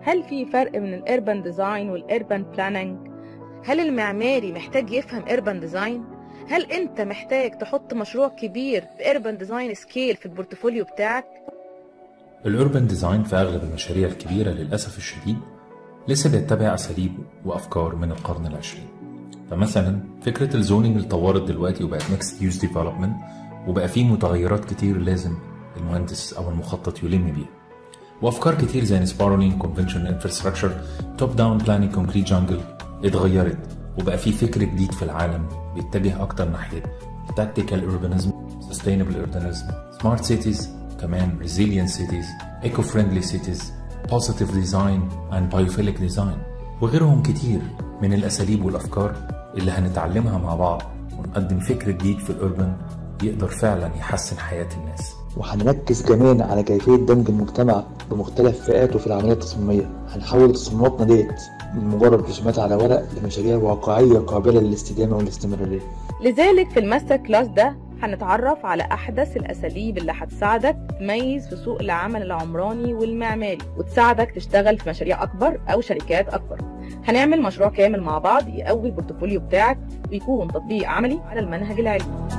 هل في فرق من الاربن ديزاين والاربن بلاننج هل المعماري محتاج يفهم اربن ديزاين هل انت محتاج تحط مشروع كبير باربن ديزاين سكيل في البورتفوليو بتاعك الأوربان ديزاين في أغلب المشاريع الكبيرة للأسف الشديد لسه بيتبع أساليب وأفكار من القرن العشرين فمثلا فكرة الزونينج اللي اتطورت دلوقتي وبقت ميكس يوز ديفلوبمنت وبقى فيه متغيرات كتير لازم المهندس أو المخطط يلم بيها وأفكار كتير زي سبارولين كونفنشن انفراستراكشر توب داون بلاننج كونكريت جانجل اتغيرت وبقى في فكر جديد في العالم بيتجه أكتر ناحية تاكتيكال urbanism sustainable urbanism smart cities كمان resilient cities eco friendly cities positive design and biophilic design وغيرهم كتير من الأساليب والأفكار اللي هنتعلمها مع بعض ونقدم فكر جديد في الأوربن يقدر فعلا يحسن حياة الناس وهنركز كمان على كيفية دمج المجتمع بمختلف فئاته في العملية التصميمية هنحول تصميماتنا ديت من مجرد رسومات على ورق لمشاريع واقعية قابلة للاستدامة والاستمرارية لذلك في الماستر كلاس ده هنتعرف على أحدث الأساليب اللي هتساعدك تميز في سوق العمل العمراني والمعماري وتساعدك تشتغل في مشاريع أكبر أو شركات أكبر هنعمل مشروع كامل مع بعض يقوي البورتفوليو بتاعك ويكون تطبيق عملي على المنهج العلمي